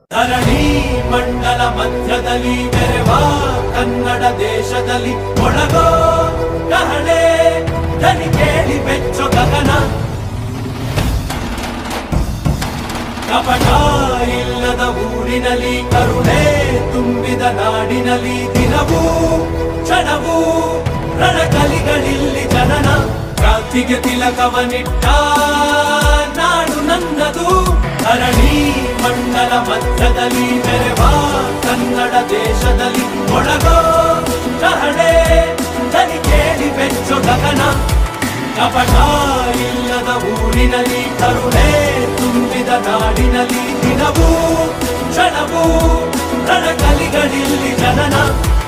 ಧರಣಿ ಮಂಡಲ ಮಧ್ಯದಲ್ಲಿ ಮೆರೆವ ಕನ್ನಡ ದೇಶದಲ್ಲಿ ಒಳಗೋ ಕಹಳೆ ದನಿ ಕೇಳಿ ಬೆಚ್ಚು ಗಗನ ಕಪಟ ಇಲ್ಲದ ಊರಿನಲ್ಲಿ ಕರುಣೆ ತುಂಬಿದ ನಾಡಿನಲ್ಲಿ ದಿನವೂ ಕ್ಷಣವೂ ರಣಕಲಿಗಳಿಲ್ಲಿ ಜನನ ಕ್ರಾಂತಿಗೆ ತಿಲಕವನಿಟ್ಟ ನಾಡು ನನ್ನದು ಧರಣಿ ಮಂಡಲ ಮಧ್ಯದಲ್ಲಿ ಮೆರೆವ ಕನ್ನಡ ದೇಶದಲ್ಲಿ ಒಳಗೋ ಕಹಳೆ ದನಿ ಕೇಳಿ ಬೆಚ್ಚು ಗಗನ ಕಪಟ ಇಲ್ಲದ ಊರಿನಲ್ಲಿ ಕರುಣೆ ತುಂಬಿದ ನಾಡಿನಲ್ಲಿ ದಿನವೂ ಕ್ಷಣವೂ ರಣಕಲಿಗಳಿಲ್ಲಿ ಜನನ